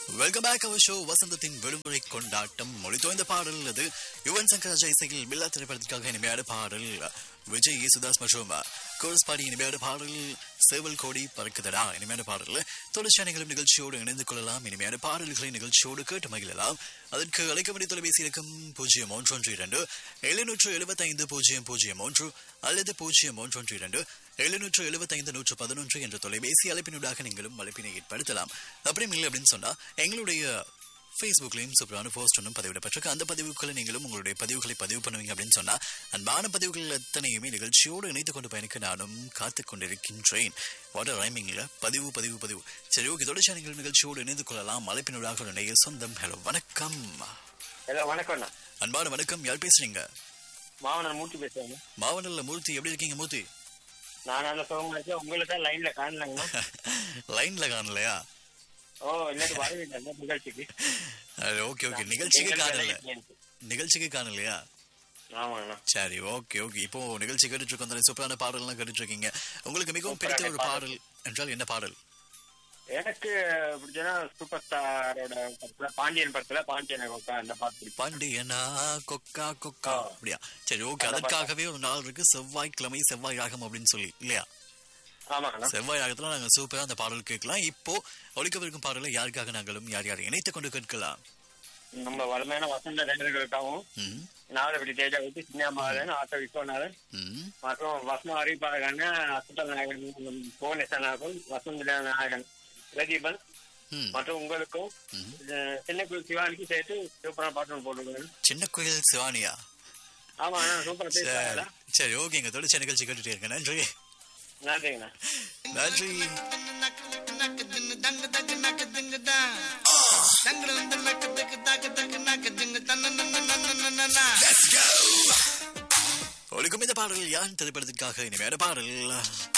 Welcome back our show வசந்தத்தின் விடுமுறை கொண்டாட்டம் மொழித்தோய்ந்த பாடல் அது யுவன் சங்கர் ராஜா இசையில் பில்லா திரைப்படத்திற்காக இனிமையான பாடல் விஜய் யேசுதாஸ் மற்றும் கோரஸ் பாடி இனிமையான பாடல் சேவல் கோடி பறக்குதடா இனிமையான பாடல் தொழிற்சாலைகளும் நிகழ்ச்சியோடு இணைந்து கொள்ளலாம் இனிமையான பாடல்களை நிகழ்ச்சியோடு கேட்டு மகிழலாம் அதற்கு அழைக்க வேண்டிய தொலைபேசி இலக்கம் பூஜ்ஜியம் ஒன்று ஒன்று இரண்டு எழுநூற்று எழுபத்தைந்து பூஜ்ஜியம் பூஜ்ஜியம் ஒன்று அல்லது பூஜ்ஜியம் ஒன்று ஒன்று இரண்டு எழுநூற்று எழுபத்தைந்து நூற்று பதினொன்று என்ற தொலைபேசி அழைப்பினூடாக நீங்களும் அழைப்பினை ஏற்படுத்தலாம் அப்படியும் இல்லை அப்படின்னு சொன்னா எங்களுடைய ஃபேஸ்புக்லையும் சூப்பரான போஸ்ட் ஒன்றும் பதிவிடப்பட்டிருக்கு அந்த பதிவுகளை நீங்களும் உங்களுடைய பதிவுகளை பதிவு பண்ணுவீங்க அப்படின்னு சொன்னா அன்பான பதிவுகள் எத்தனையுமே நிகழ்ச்சியோடு இணைத்துக் கொண்டு பயணிக்க நானும் காத்துக் கொண்டிருக்கின்றேன் வாட்டர் ரைமிங்ல பதிவு பதிவு பதிவு சரி ஓகே தொடர்ச்சி நீங்கள் நிகழ்ச்சியோடு இணைந்து கொள்ளலாம் அழைப்பினூடாக உடைய சொந்தம் ஹலோ வணக்கம் ஹலோ வணக்கம்ண்ணா அன்பான வணக்கம் யார் பேசுறீங்க மாவன மூர்த்தி பேசுறேங்க மாவனல்ல மூர்த்தி எப்படி இருக்கீங்க மூர்த்தி நான் நல்ல சுகமா இருக்கேன் உங்களை தான் லைன்ல காணலங்கண்ணா லைன்ல காணலையா ஓ இல்லாட்டி வருவீங்க அந்த நிகழ்ச்சிக்கு ஓகே ஓகே நிகழ்ச்சிக்கு எங்களுக்கு காணல line இருக்கு. நிகழ்ச்சிக்கு காணலையா ஆமாங்கண்ணா சரி ஓகே ஓகே இப்போ நிகழ்ச்சி கேட்டுட்டு இருக்கோம் தானே சூப்பரான பாடல்லாம் கேட்டுட்டு இருக்கீங்க உங்களுக்கு மிகவும் பிடித்த ஒரு பாடல் என்றால் என்ன பாடல் எனக்கு பிடிச்சனா சூப்பர் ஸ்டாரோட படத்துல பாண்டியன் படத்துல பாண்டியன் கொக்கா அந்த பாட்டு பிடிக்கும் பாண்டியனா கொக்கா கொக்கா ஆ. அப்படியா சரி ஓகே அந்த அதற்காகவே ஒரு நாள் இருக்கு செவ்வாய்க்கிழமை செவ்வாய் ராகம் அப்படின்னு சொல்லி இல்லையா ஆமாங்கண்ணா செவ்வாய் ராகத்துல நாங்க சூப்பரா அந்த பாடல் கேட்கலாம் இப்போ ஒழிக்கவிருக்கும் பாடலை யாருக்காக நாங்களும் யார் யாரை இணைத்துக் கொண்டு கேட்கலாம் நம்ம வளமையான வசந்த ரெண்டர்களுக்காகவும் ம், நாவலப்படி தேஜாவுக்கு சின்னமாதன் ஆட்டோ விஸ்வநாதன் ம், மற்றும் வசன அறிவிப்பாளரான அசுத்தல் நாயகன் புவனேஸ்வரனாகும் வசந்த நாயகன் பிரதீபன் ம், மற்றும் உங்களுக்கும் ம். அஹ், சின்ன குழு சிவானிக்கு சேர்த்து சூப்பரான பாட்டு ஒன்று போட்டுருக்கேன் சின்ன கோயில் சிவானியா ஆமா அண்ணா சூப்பரா சரி பேசுறாங்களா சரி ஓகே எங்க தொடர்ச்சி நிகழ்ச்சி கேட்டுட்டே இருக்கேன் நன்றி நன்றிங்கண்ணா நன்றி ஒழிக்கும் இந்த பாடல் யான் திரைப்படத்திற்காக இனிமையான பாடல்